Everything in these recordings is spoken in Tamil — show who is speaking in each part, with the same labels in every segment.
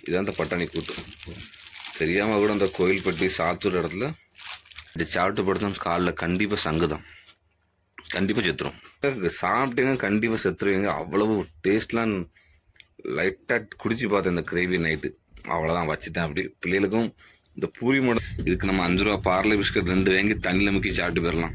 Speaker 1: இதான் இந்த பட்டாணி கூட்டு தெரியாமல் கூட அந்த கோயில்பட்டி சாத்தூர் இடத்துல இப்படி சாப்பிட்டு படுத்தா காலில் கண்டிப்பாக சங்கு தான் கண்டிப்பாக செத்துரும் சாப்பிட்டீங்க கண்டிப்பாக செத்துருவீங்க அவ்வளவு டேஸ்ட்லாம் லைட்டாக குடிச்சு பார்த்தேன் இந்த கிரேவி நைட்டு அவ்வளோதான் வச்சுட்டேன் அப்படி பிள்ளைகளுக்கும் இந்த பூரி மூட இதுக்கு நம்ம அஞ்சு ரூபா பார்லே பிஸ்கட் ரெண்டு வாங்கி தண்ணியில் முக்கி சாப்பிட்டு போயிடலாம்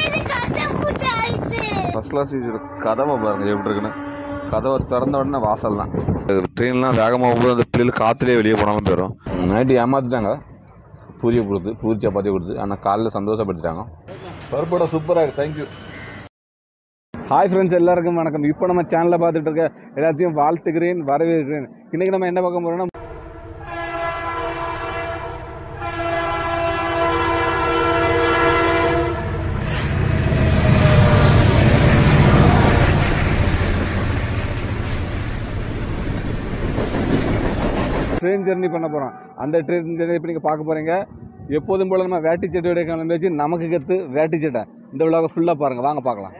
Speaker 1: ஃபர்ஸ்ட் கிளாஸ் கதவை பாருங்க எப்படி இருக்குன்னு கதவை திறந்த உடனே வாசல் தான் ட்ரெயின்லாம் வேகமாக போகும்போது அந்த பிள்ளைகள் காற்றுலேயே வெளியே போனாலும் போயிடும் நைட்டு ஏமாத்திட்டாங்க பூரியை கொடுத்து பூரி சப்பாத்தி கொடுத்து ஆனால் காலைல சந்தோஷப்படுத்திட்டாங்க பருப்போட சூப்பராக இருக்கு தேங்க்யூ
Speaker 2: ஹாய் ஃப்ரெண்ட்ஸ் எல்லாருக்கும் வணக்கம் இப்போ நம்ம சேனலை பார்த்துட்டு இருக்க எல்லாத்தையும் வாழ்த்துக்கிறேன் வரவேற்கிறேன் இன்னைக்கு நம்ம என்ன பார்க்க போறோம்னா ட்ரெயின் ஜெர்னி பண்ண போகிறோம் அந்த ட்ரெயின் ஜெர்னி இப்போ நீங்கள் பார்க்க போகிறீங்க எப்போதும் போல நம்ம வேட்டி சட்டையோட கிளம்பி நமக்கு கற்று வேட்டி சட்டை இந்த விழாவை ஃபுல்லாக பாருங்கள் வாங்க பார்க்கலாம்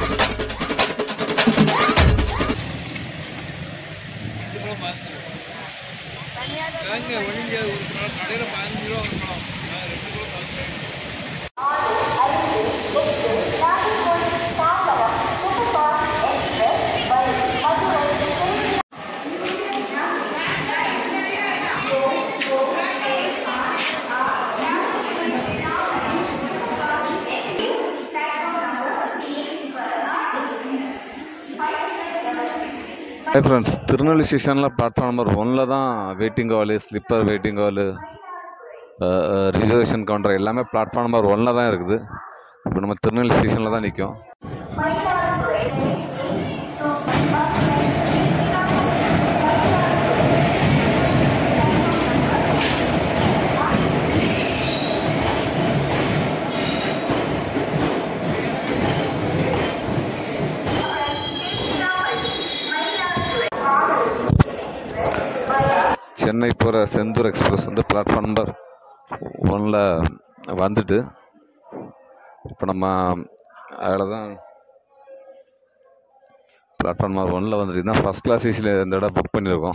Speaker 1: ஹாய் ஃப்ரெண்ட்ஸ் திருநெல்வேலி ஸ்டேஷனில் பிளாட்ஃபார்ம் நம்பர் ஒன்னில் தான் waiting hall sleeper waiting hall reservation counter எல்லாமே பிளாட்ஃபார்ம் நம்பர் ஒன்னில் தான் இருக்குது இப்போ நம்ம திருநெல்வேலி ஸ்டேஷனில் தான் நிற்கும் சென்னை போகிற செந்தூர் எக்ஸ்பிரஸ் வந்து பிளாட்ஃபார்ம் நம்பர் ஒன்னில் வந்துட்டு இப்போ நம்ம அதில் தான் பிளாட்ஃபார்ம் நம்பர் ஒன்னில் வந்துட்டு தான் ஃபஸ்ட் கிளாஸ் ஏசியில் இந்த இடம் புக் பண்ணியிருக்கோம்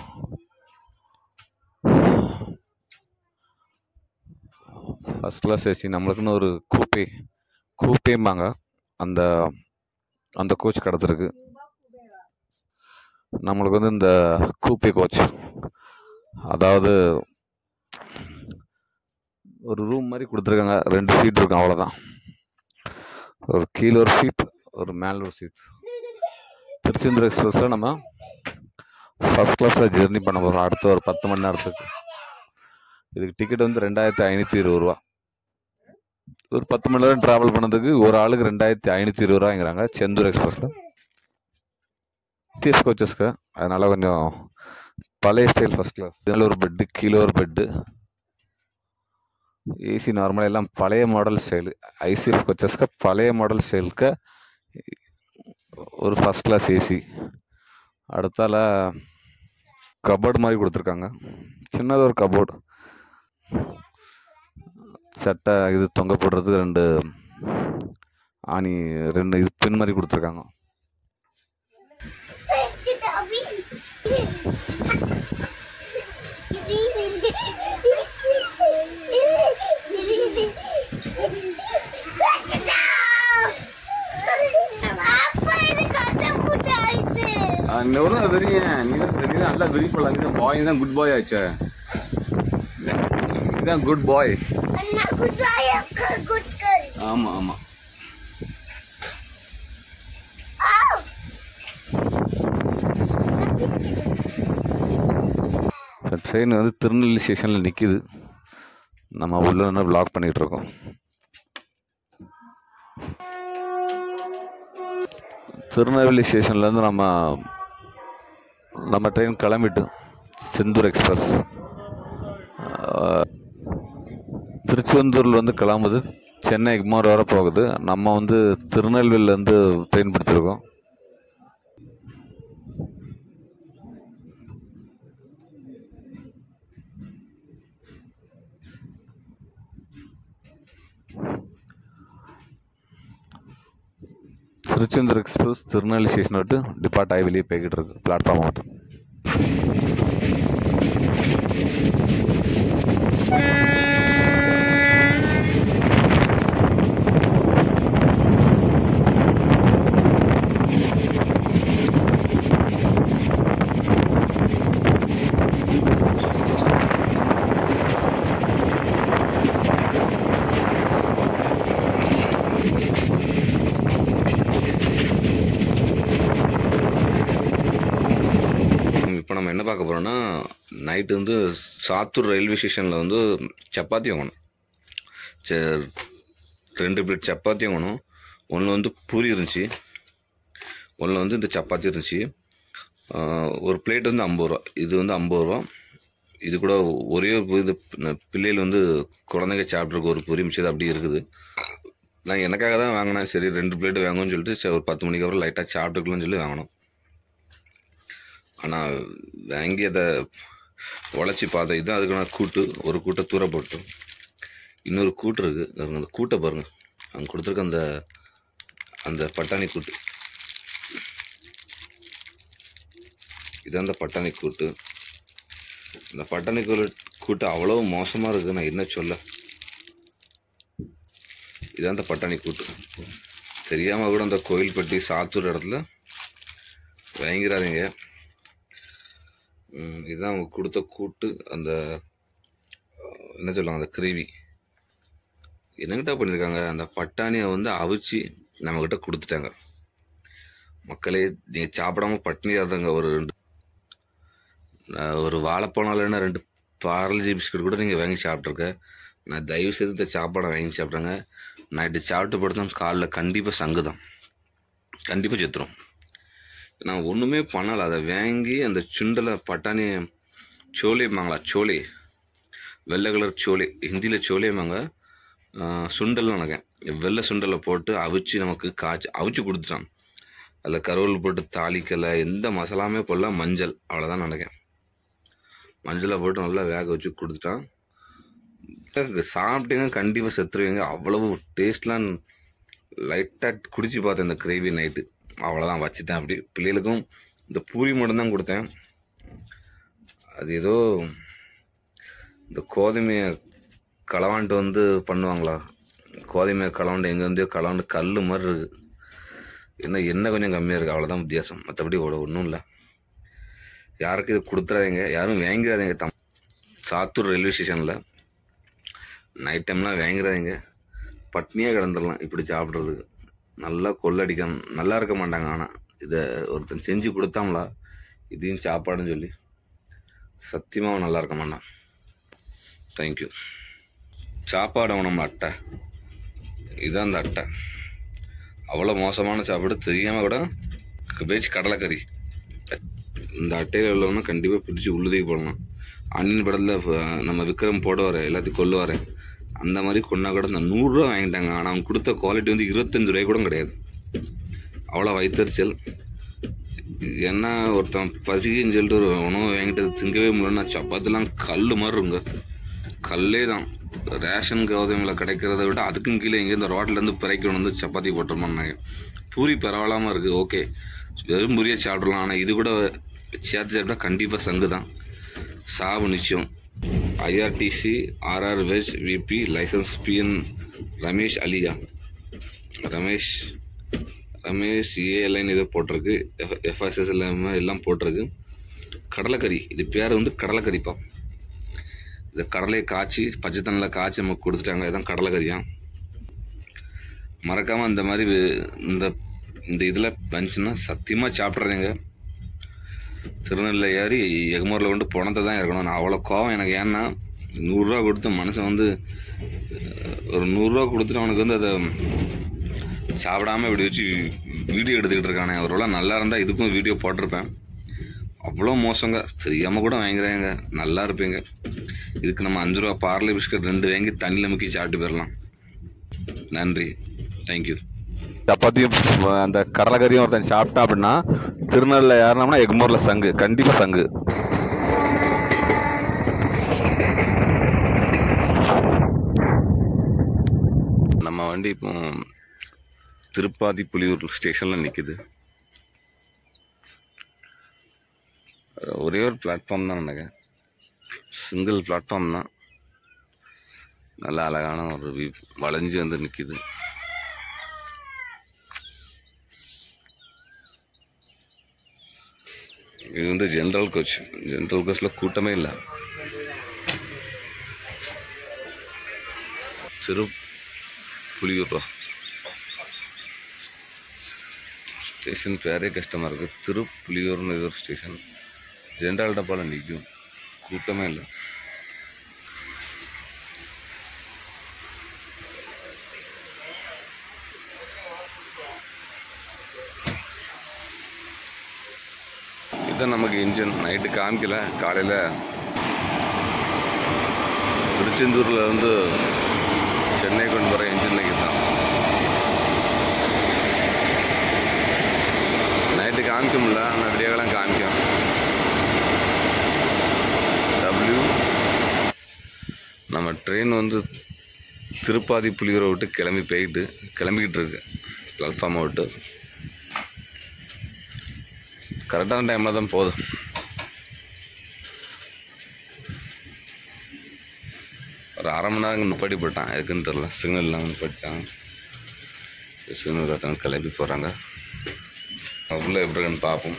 Speaker 1: ஃபஸ்ட் கிளாஸ் ஏசி நம்மளுக்குன்னு ஒரு கூப்பே கூப்பேம்பாங்க அந்த அந்த கோச் கிடச்சிருக்கு நம்மளுக்கு வந்து இந்த கூப்பே கோச் அதாவது ஒரு ரூம் மாதிரி கொடுத்துருக்காங்க ரெண்டு சீட் இருக்கும் அவ்வளோதான் ஒரு கீழே ஒரு சீட் ஒரு மேலே ஒரு சீட் திருச்செந்தூர் எக்ஸ்பிரஸில் நம்ம ஃபஸ்ட் கிளாஸில் ஜெர்னி பண்ண போகிறோம் அடுத்த ஒரு பத்து மணி நேரத்துக்கு இதுக்கு டிக்கெட் வந்து ரெண்டாயிரத்தி ஐநூற்றி இருபது ரூபா ஒரு பத்து மணி நேரம் ட்ராவல் பண்ணதுக்கு ஒரு ஆளுக்கு ரெண்டாயிரத்தி ஐநூற்றி இருபது ரூபாங்கிறாங்க செந்தூர் எக்ஸ்பிரஸில் டிஎஸ் கோச்சஸ்க்கு அதனால் கொஞ்சம் பழைய ஸ்டைல் ஃபஸ்ட் கிளாஸ் இதில் ஒரு பெட்டு கீழே ஒரு பெட்டு ஏசி நார்மலாக எல்லாம் பழைய மாடல் ஸ்டைலு ஐசிஎஃப் கோச்சஸ்க்கு பழைய மாடல் ஸ்டைலுக்கு ஒரு ஃபஸ்ட் கிளாஸ் ஏசி அடுத்தால கபோர்டு மாதிரி கொடுத்துருக்காங்க சின்னதாக ஒரு கபோர்டு சட்டை இது தொங்க போடுறதுக்கு ரெண்டு ஆணி ரெண்டு இது பின் மாதிரி கொடுத்துருக்காங்க எவ்வளோ விரிங்க நீ தான் நீ தான் நல்லா விரி போடலாம் நீ தான் பாய் தான் குட் பாய் ஆச்சே இதுதான் குட் பாய் ஆமாம் ஆமாம் இப்போ ட்ரெயின் வந்து திருநெல்வேலி ஸ்டேஷனில் நிற்கிது நம்ம உள்ள வந்து பிளாக் பண்ணிகிட்டு இருக்கோம் திருநெல்வேலி ஸ்டேஷன்லேருந்து நம்ம நம்ம ட்ரெயின் கிளம்பிட்டு செந்தூர் எக்ஸ்பிரஸ் திருச்செந்தூரில் வந்து கிளம்புது சென்னை எக்மோர் வர போகுது நம்ம வந்து திருநெல்வேலியிலேருந்து ட்ரெயின் பிடிச்சிருக்கோம் திருச்செந்தூர் எக்ஸ்பிரஸ் திருநெல்வேலி ஸ்டேஷன் விட்டு டிபார்ட் ஆகி வெளியே போய்கிட்டு இருக்கு பிளாட்ஃபார்ம் மட்டும் நைட்டு வந்து சாத்தூர் ரயில்வே ஸ்டேஷனில் வந்து சப்பாத்தி வாங்கணும் சே ரெண்டு பிளேட் சப்பாத்தி வாங்கணும் ஒன்று வந்து பூரி இருந்துச்சு ஒன்று வந்து இந்த சப்பாத்தி இருந்துச்சு ஆஹ் ஒரு பிளேட் வந்து ஐம்பது ரூபா இது வந்து ஐம்பது ரூபா இது கூட ஒரே ஒரு பூ- இது ந- பிள்ளைகள் வந்து குழந்தைங்க சாப்பிட்ருக்கு ஒரு பொரி மிச்சது அப்படி இருக்குது நான் எனக்காக தான் வாங்கினேன் சரி ரெண்டு பிளேட் வாங்கணும்னு சொல்லிட்டு சரி ஒரு பத்து மணிக்கு அப்புறம் லைட்டாக சாப்பிட்டுக்கலாம்னு சொல்லி வாங்கினோம் ஆனால் வாங்கி அதை உழைச்சி பார்த்தேன் இதுதான் அதுக்கான கூட்டு ஒரு கூட்டை தூர போட்டு இன்னொரு கூட்டு இருக்குது பாருங்க, அந்த கூட்டை பாருங்கள் அவங்க கொடுத்துருக்க அந்த அந்த பட்டாணி கூட்டு இதான் அந்த பட்டாணி கூட்டு இந்த பட்டாணி கூட்டு கூட்டு அவ்வளோ மோசமாக இருக்குது நான் என்ன சொல்ல இதான் அந்த பட்டாணி கூட்டு தெரியாமல் கூட அந்த கோயில்பட்டி சாத்தூர் இடத்துல வாங்கிடாதீங்க ம், இதுதான் அவங்க கொடுத்த கூட்டு அந்த அஹ், என்ன சொல்லுவாங்க அந்த கிரேவி என்னங்கிட்ட பண்ணியிருக்காங்க அந்த பட்டாணியை வந்து அவிச்சு நம்மக்கிட்ட கொடுத்துட்டாங்க மக்களே நீங்கள் சாப்பிடாம பட்டினி இருந்தாங்க ஒரு ரெண்டு அஹ், ஒரு வாழைப்பழம் இல்லைன்னா ரெண்டு பார்லஜி பிஸ்கட் கூட நீங்கள் வாங்கி சாப்பிட்ருக்க நான் தயவு செய்து இந்த சாப்பாடை வாங்கி சாப்பிட்றேங்க நைட்டு சாப்பிட்டு படுத்தா காலைல கண்டிப்பாக சங்கு தான் கண்டிப்பாக செத்துரும் நான் ஒன்றுமே பண்ணலை அதை வாங்கி அந்த சுண்டலை பட்டாணி சோலைம்பாங்களா சோலை வெள்ளை கலர் சோலை ஹிந்தியில் சோலைம்பாங்க சுண்டல் நினைக்கேன் வெள்ளை சுண்டலை போட்டு அவிச்சு நமக்கு காய்ச்சி அவிச்சு கொடுத்துட்டான் அதில் கருவேல் போட்டு தாளிக்கலை எந்த மசாலாமே போடல மஞ்சள் அவ்வளோதான் நினைக்கிறேன் மஞ்சளை போட்டு நல்லா வேக வச்சு கொடுத்துட்டான் சாப்பிட்டீங்க கண்டிப்பாக செத்துருவீங்க அவ்வளவு டேஸ்ட்லாம் லைட்டாக குடிச்சு பார்த்தேன் இந்த கிரேவி நைட்டு அவ்வளோதான் வச்சுட்டேன் அப்படி பிள்ளைகளுக்கும் இந்த பூரி மட்டும் தான் கொடுத்தேன் அது ஏதோ இந்த கோதுமையை களவாண்டு வந்து பண்ணுவாங்களா கோதுமையை களவாண்டு எங்கே வந்து களவாண்டு கல் மாதிரி இருக்குது என்ன எண்ணெய் கொஞ்சம் கம்மியாக இருக்குது அவ்வளோதான் வித்தியாசம் மற்றபடி ஒன்றும் இல்லை யாருக்கும் இது கொடுத்துறாதீங்க யாரும் வாங்கிடாதீங்க தம் சாத்தூர் ரயில்வே ஸ்டேஷனில் நைட் டைம்லாம் வாங்கிடாதீங்க பட்னியாக கிடந்துடலாம் இப்படி சாப்பிட்றதுக்கு நல்லா கொள்ளடிக்க நல்லா இருக்க மாட்டாங்க ஆனால் இதை ஒருத்தன் செஞ்சு கொடுத்தாங்களா இதையும் சாப்பாடுன்னு சொல்லி சத்தியமாக நல்லா இருக்க மாட்டான் தேங்க்யூ சாப்பாடு நம்ம அட்டை இதுதான் அந்த அட்டை அவ்வளோ மோசமான சாப்பாடு தெரியாமல் கூட பேச்சு கடலைக்கறி இந்த அட்டையில் உள்ளவனா கண்டிப்பாக பிடிச்சி உள்ளுதேக்கு போடலாம் அண்ணன் படத்தில் நம்ம விக்ரம் போடுவார் எல்லாத்தையும் கொல்லுவார் அந்த மாதிரி கொண்டா கூட இந்த நூறுரூவா வாங்கிட்டாங்க ஆனால் அவங்க கொடுத்த குவாலிட்டி வந்து இருபத்தஞ்சு ரூபாய் கூட கிடையாது அவ்வளோ வயிற்றுச்சல் என்ன ஒருத்தன் பசிக்குன்னு சொல்லிட்டு ஒரு உணவு வாங்கிட்டு திங்கவே முடியலன்னா சப்பாத்திலாம் கல் மாதிரி இருங்க கல்லே தான் ரேஷன் கோதுமையில் கிடைக்கிறத விட அதுக்கும் கீழே எங்கே இந்த ரோட்லேருந்து பிறக்கி வந்து சப்பாத்தி போட்டுருமான்னாங்க பூரி பரவாயில்லாமல் இருக்குது ஓகே வெறும் பூரியை சாப்பிடலாம் ஆனால் இது கூட சேர்த்து சாப்பிட்டா கண்டிப்பாக சங்கு தான் சாவு நிச்சயம் IRTC RR veg VP licence PN Ramesh alias Ramesh Ramesh ஏஎல்ஐன்னு இதை போட்டிருக்கு எஃப் எஃப்எஸ்எஸ் எல்லாமே எல்லாம் போட்டிருக்கு கடலைக்கறி இது பேர் வந்து கடலைக்கறிப்பா இந்த கடலையை காய்ச்சி பச்சை தண்ணியில் காய்ச்சி நமக்கு கொடுத்துட்டாங்க இதான் கடலைக்கறியா மறக்காமல் இந்த மாதிரி வி- இந்த இந்த இதில் வந்துச்சுன்னா சத்தியமாக சாப்பிட்றதுங்க திருநெல்வேலியில் ஏறி எகமூரில் கொண்டு பணத்தை தான் இருக்கணும் நான் அவ்வளோ கோவம் எனக்கு ஏன்னா நூறுரூவா கொடுத்து மனுஷன் வந்து அஹ், ஒரு நூறுரூவா கொடுத்துட்டு அவனுக்கு வந்து அதை சாப்பிடாம இப்படி வச்சு வீடியோ எடுத்துக்கிட்டு இருக்கானே ஒருவேளை நல்லா இருந்தால் இதுக்கும் வீடியோ போட்டிருப்பேன் அவ்வளோ மோசங்க தெரியாமல் கூட வாங்குறாங்க நல்லா இருப்பீங்க இதுக்கு நம்ம அஞ்சு ரூபா பார்லே பிஸ்கட் ரெண்டு வாங்கி தண்ணியில் முக்கி சாப்பிட்டு போயிடலாம் நன்றி தேங்க்யூ
Speaker 2: சப்பாத்தியும் அஹ், அந்த கடலைக்கறியும் ஒருத்தன் சாப்பிட்டான் அப்படின்னா திருநெல்வேலியில் ஏறினோம்னா எக்மோரில் சங்கு கண்டிப்பாக சங்கு
Speaker 1: நம்ம வண்டி இப்போ திருப்பாதி புலியூர் ஸ்டேஷனில் நிற்குது ஒரே ஒரு பிளாட்ஃபார்ம் தான் நினைக்கிறேன் சிங்கிள் பிளாட்ஃபார்ம் தான் நல்ல அழகான ஒரு வியூ வளைஞ்சு வந்து நிற்கிது இது வந்து ஜென்ரல் கோச் ஜென்ரல் கோச்சில் கூட்டமே இல்லை சிறு புலியூர்ரா ஸ்டேஷன் பேரே கஷ்டமாக இருக்குது திருப்புலியூர்னு இது ஒரு ஸ்டேஷன் ஜென்ரல் டப்பாவில் நிற்கும் கூட்டமே இல்லை இதுதான் நமக்கு இன்ஜின் நைட்டு காமிக்கல காலையில் திருச்செந்தூரில் இருந்து சென்னை கொண்டு வர இன்ஜின் தான் நைட்டு காமிக்க முடியல ஆனால் விடியகாலம் காமிக்கும் டபிள்யூ நம்ம ட்ரெயின் வந்து திருப்பாதி புலியூரை விட்டு கிளம்பி போயிட்டு கிளம்பிக்கிட்டு இருக்கு பிளாட்ஃபார்மை விட்டு கரெக்டான டைமில் தான் போகுது ஒரு அரை மணி நேரம் நிப்பாட்டி போட்டான் எதுக்குன்னு தெரில சிக்னல் இல்லாமல் நிப்பாட்டிட்டாங்க சிக்னல் ஒருத்தவங்க கிளம்பி போகிறாங்க உள்ள எப்படி இருக்குன்னு பார்ப்போம்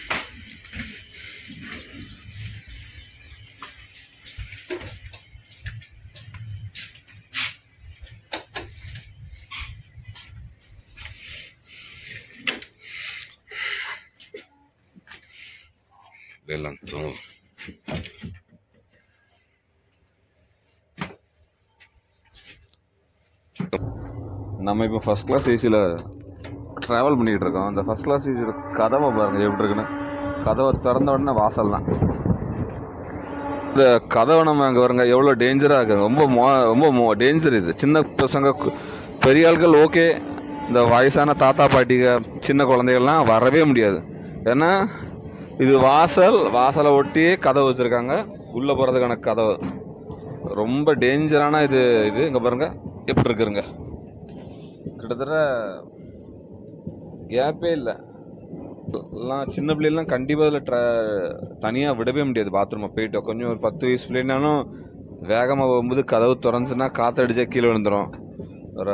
Speaker 1: எல்லாம் தூங்கும் நம்ம இப்போ ஃபஸ்ட் கிளாஸ் ஏசியில் ட்ராவல் பண்ணிக்கிட்டு இருக்கோம் அந்த ஃபஸ்ட் கிளாஸ் ஏசியோட கதவை பாருங்கள் எப்படி இருக்குன்னு கதவை திறந்த உடனே வாசல் தான் இந்த கதவை நம்ம அங்கே வருங்க எவ்வளோ டேஞ்சராக இருக்குது ரொம்ப மோ ரொம்ப மோ டேஞ்சர் இது சின்ன பசங்க கு- பெரிய ஆட்கள் ஓகே இந்த வயசான தாத்தா பாட்டிங்க சின்ன குழந்தைகள்லாம் வரவே முடியாது ஏன்னா இது வாசல் வாசலை ஒட்டியே கதவு வச்சுருக்காங்க உள்ளே போகிறதுக்கான கதவு ரொம்ப டேஞ்சரான இது இது இங்கே பாருங்க எப்படி இருக்குதுங்க கிட்டத்தட்ட கேப்பே இல்லை எல்லாம் சின்ன பிள்ளைலாம் கண்டிப்பாக இதில் ட்ர தனியாக விடவே முடியாது பாத்ரூமை போயிட்டு கொஞ்சம் ஒரு பத்து வயசு பிள்ளைனாலும் வேகமாக போகும்போது கதவு திறந்துச்சுன்னா காற்றடிச்சா கீழே விழுந்துடும் ஒரு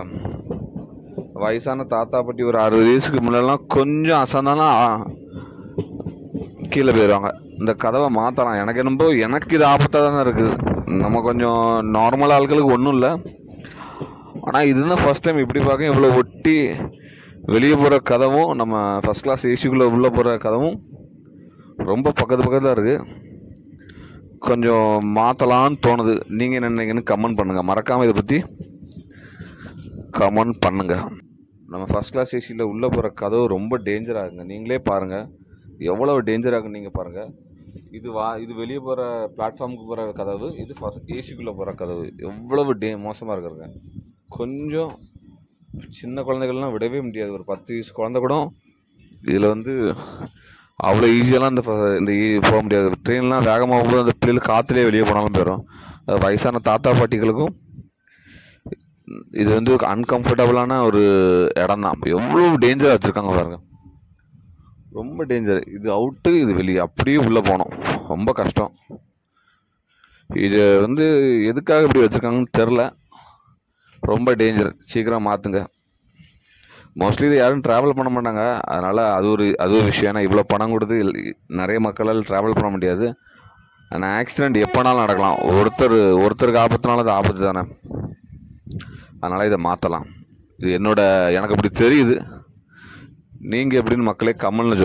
Speaker 1: வயசான தாத்தா பாட்டி ஒரு அறுபது வயசுக்கு முன்னெல்லாம் கொஞ்சம் அசந்தாலும் ஆ- கீழே போயிடுவாங்க இந்த கதவை மாற்றலாம் எனக்கு என்னமோ எனக்கு இது ஆபத்தாக தானே இருக்குது நம்ம கொஞ்சம் நார்மல் ஆட்களுக்கு ஒன்றும் இல்லை ஆனால் இதுதான் ஃபர்ஸ்ட் டைம் இப்படி பார்க்க இவ்வளோ ஒட்டி வெளியே போகிற கதவும் நம்ம ஃபஸ்ட் கிளாஸ் ஏசிக்குள்ளே உள்ளே போகிற கதவும் ரொம்ப பக்கத்து பக்கத்தில் இருக்குது கொஞ்சம் மாற்றலான்னு தோணுது நீங்கள் என்ன நினைக்கிறீங்கன்னு கமெண்ட் பண்ணுங்கள் மறக்காமல் இதை பற்றி கமெண்ட் பண்ணுங்கள் நம்ம ஃபஸ்ட் கிளாஸ் ஏசியில் உள்ளே போகிற கதவு ரொம்ப டேஞ்சர் ஆகுங்க நீங்களே பாருங்கள் எவ்வளோ டேஞ்சர் ஆகுன்னு நீங்கள் பாருங்கள் இது வா இது வெளியே போகிற பிளாட்ஃபார்முக்கு போகிற கதவு இது ஃபஸ்ட் ஏசிக்குள்ளே போகிற கதவு எவ்வளவு டே மோசமாக இருக்குங்க கொஞ்சம் சின்ன குழந்தைகள்லாம் விடவே முடியாது ஒரு பத்து வயசு குழந்தை கூட இதில் வந்து அவ்வளோ ஈஸியாலாம் இந்த ஃப- இந்த ஈ- போக முடியாது ட்ரெயின்லாம் வேகமாக போகும்போது அந்த பிள்ளைகள் காற்றுலேயே வெளியே போனாலும் போயிடும் அது வயசான தாத்தா பாட்டிகளுக்கும் இது வந்து அன்கம்ஃபர்டபுளான ஒரு இடம் தான் எவ்வளோ டேஞ்சராக வச்சுருக்காங்க பாருங்க ரொம்ப டேஞ்சர் இது அவுட்டு இது வெளியே அப்படியே உள்ளே போனோம் ரொம்ப கஷ்டம் இது வந்து எதுக்காக இப்படி வச்சுருக்காங்கன்னு தெரில ரொம்ப டேஞ்சர் சீக்கிரம் மாற்றுங்க மோஸ்ட்லி இது யாரும் ட்ராவல் பண்ண மாட்டாங்க அதனால் அது ஒரு அது ஒரு விஷயம் ஏன்னா இவ்வளோ பணம் கொடுத்து இல்- நிறைய மக்களால் ட்ராவல் பண்ண முடியாது ஆனால் ஆக்சிடெண்ட் எப்போனாலும் நடக்கலாம் ஒருத்தர் ஒருத்தருக்கு ஆபத்துனால அது ஆபத்து தானே அதனால் இதை மாற்றலாம் இது என்னோட எனக்கு அப்படி தெரியுது நீங்கள் எப்படின்னு மக்களே கம்மல்னு சொ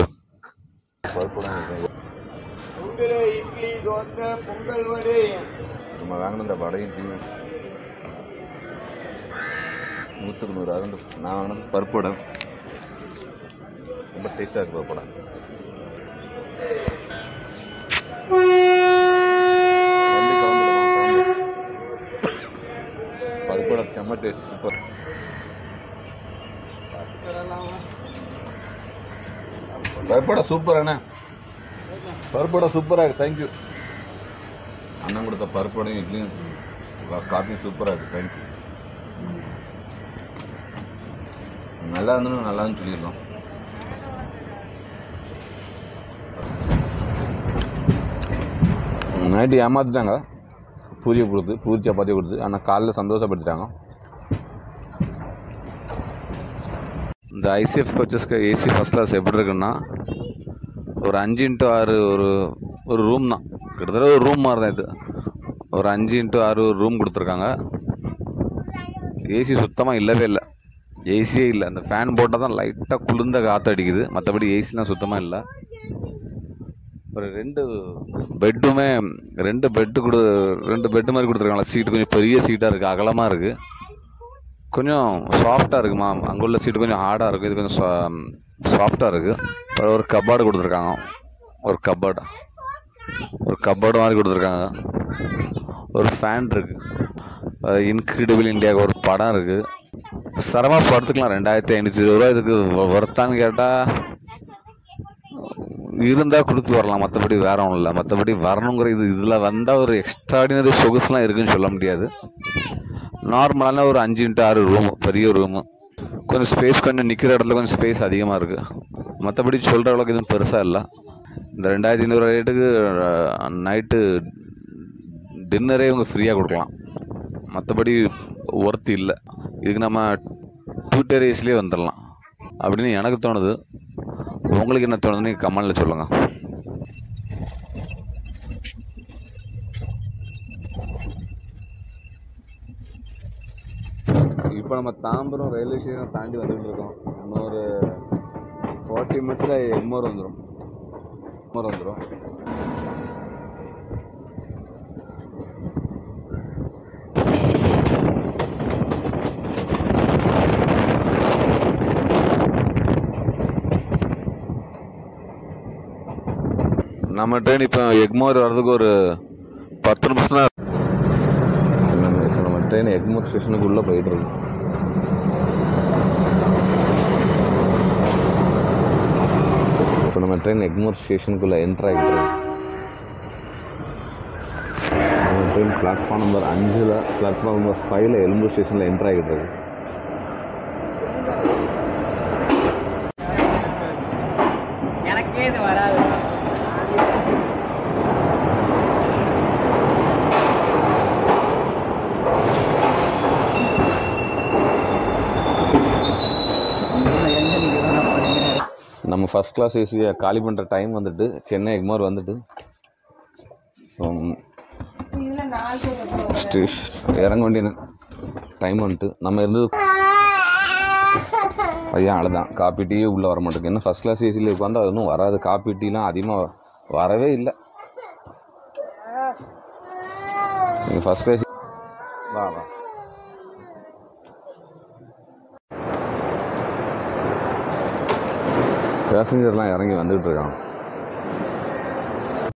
Speaker 3: உங்களே இட்லி தோசை பொங்கல் வடை
Speaker 1: நம்ம வாங்கின இந்த வடையும் நூற்றுக்கு நூறு அருண்டு நான் வாங்கினது பருப்பு வடை ரொம்ப டேஸ்ட்டாக இருக்கு பருப்பு வடை வந்து கிளம்பிடலாம், கிளம்பு. பருப்பு வடை செம்ம டேஸ்ட் சூப்பர் பருப்பு வடை சூப்பர் அண்ணா பருப்பு வடை சூப்பராக இருக்கு தேங்க்யூ அண்ணன் கொடுத்த பருப்பு வடையும் இட்லியும் காஃபியும் சூப்பராக இருக்கு தேங்க்யூ நல்லா இருந்ததுன்னு நல்லான்னு சொல்லிடலாம் நைட்டு ஏமாத்திட்டாங்க பூரியை கொடுத்து பூரி சப்பாத்தி கொடுத்து ஆனால் காலைல சந்தோஷப்படுத்திட்டாங்க இந்த ஐசிஎஃப் கோச்சஸ்க்கு ஏசி ஃபஸ்ட் கிளாஸ் எப்படி இருக்குன்னா ஒரு அஞ்சு இன்ட்டு ஆறு ஒரு ஒரு ரூம் தான் கிட்டத்தட்ட ஒரு ரூம் மாதிரி தான் இது ஒரு அஞ்சு இன்ட்டு ஆறு ஒரு ரூம் கொடுத்துருக்காங்க ஏசி சுத்தமாக இல்லவே இல்லை ஏசியே இல்லை அந்த ஃபேன் போட்டால் தான் லைட்டாக குளிர்ந்த காற்று அடிக்குது மற்றபடி ஏசிலாம் சுத்தமாக இல்லை ஒரு ரெண்டு பெட்டுமே ரெண்டு பெட்டு கொடு ரெண்டு பெட்டு மாதிரி கொடுத்துருக்காங்களா சீட்டு கொஞ்சம் பெரிய சீட்டாக இருக்குது அகலமாக இருக்குது கொஞ்சம் சாஃப்டாக இருக்குமா அங்கே உள்ள சீட்டு கொஞ்சம் ஹார்டாக இருக்குது இது கொஞ்சம் சாஃப்டாக இருக்குது அப்புறம் ஒரு கப்பார்டு கொடுத்துருக்காங்க ஒரு கப்பார்டு ஒரு கப்பார்டு மாதிரி கொடுத்துருக்காங்க ஒரு ஃபேன் இருக்குது இன்க்ரெடிபிள் இந்தியாவுக்கு ஒரு படம் இருக்குது சரமா படத்துக்கலாம் ரெண்டாயிரத்தி ஐநூற்றி இருபது ரூபா இதுக்கு ஒர்த்தான்னு கேட்டால் இருந்தால் கொடுத்து வரலாம் மற்றபடி வேற ஒன்றும் இல்லை மற்றபடி வரணுங்கிற இது இதில் வந்தால் ஒரு எக்ஸ்ட்ராடினரி சொகுசுலாம் இருக்குன்னு சொல்ல முடியாது நார்மலான ஒரு அஞ்சு இன்ட்டு ஆறு ரூம் பெரிய ரூமு கொஞ்சம் ஸ்பேஸ் கொஞ்சம் நிற்கிற இடத்துல கொஞ்சம் ஸ்பேஸ் அதிகமாக இருக்குது மற்றபடி சொல்கிற அளவுக்கு எதுவும் பெருசாக இல்லை இந்த ரெண்டாயிரத்தி ஐநூறு ரேட்டுக்கு நைட்டு டின்னரே இவங்க ஃப்ரீயாக கொடுக்கலாம் மற்றபடி ஒர்த்து இல்லை இதுக்கு நம்ம டூ டேரேஸ்லேயே வந்துடலாம் அப்படின்னு எனக்கு தோணுது உங்களுக்கு என்ன தோணுதுன்னு கமெண்டில் சொல்லுங்கள்
Speaker 2: இப்போ நம்ம தாம்பரம் ரயில்வே ஸ்டேஷனை தாண்டி வந்துட்டு இருக்கோம் இன்னொரு ஃபார்ட்டி மினிட்ஸில் எம்மூர் வந்துடும் எம்மூர் வந்துடும்
Speaker 1: நம்ம ட்ரெயின் இப்போ எக்மோர் வர்றதுக்கு ஒரு பத்து நிமிஷம் தான்
Speaker 2: நம்ம இப்போ நம்ம ட்ரெயின் எக்மூர் ஸ்டேஷனுக்கு உள்ளே போயிட்டு இருக்கு இப்போ நம்ம ட்ரெயின் எக்மூர் ஸ்டேஷனுக்குள்ளே என்ட்ரு ஆகிட்டு இருக்கு நம்ம ட்ரெயின் பிளாட்ஃபார்ம் நம்பர் அஞ்சில் பிளாட்ஃபார்ம் நம்பர் ஃபைவ்ல எலும்பூர் ஸ்டேஷனில் என்ட்ரு ஆகிட்டு இருக்கு
Speaker 4: எனக்கே இது வராது
Speaker 2: நம்ம ஃபஸ்ட் கிளாஸ் ஏசியை காலி பண்ணுற டைம் வந்துட்டு சென்னை எக்மோர் வந்துட்டு ஸ்டேஷன் இறங்க வேண்டிய டைம் வந்துட்டு நம்ம இருந்தது பையன் அவ்வளோதான் காப்பி டீயே உள்ளே வர மாட்டேங்குது என்ன ஃபஸ்ட் கிளாஸ் ஏசியில் உட்காந்து அது ஒன்றும் வராது காப்பி டீலாம் அதிகமாக வரவே இல்லை நீங்கள் ஃபஸ்ட் கிளாஸ் வா வா பேசஞ்சர்லாம் இறங்கி வந்துகிட்டு இருக்கான்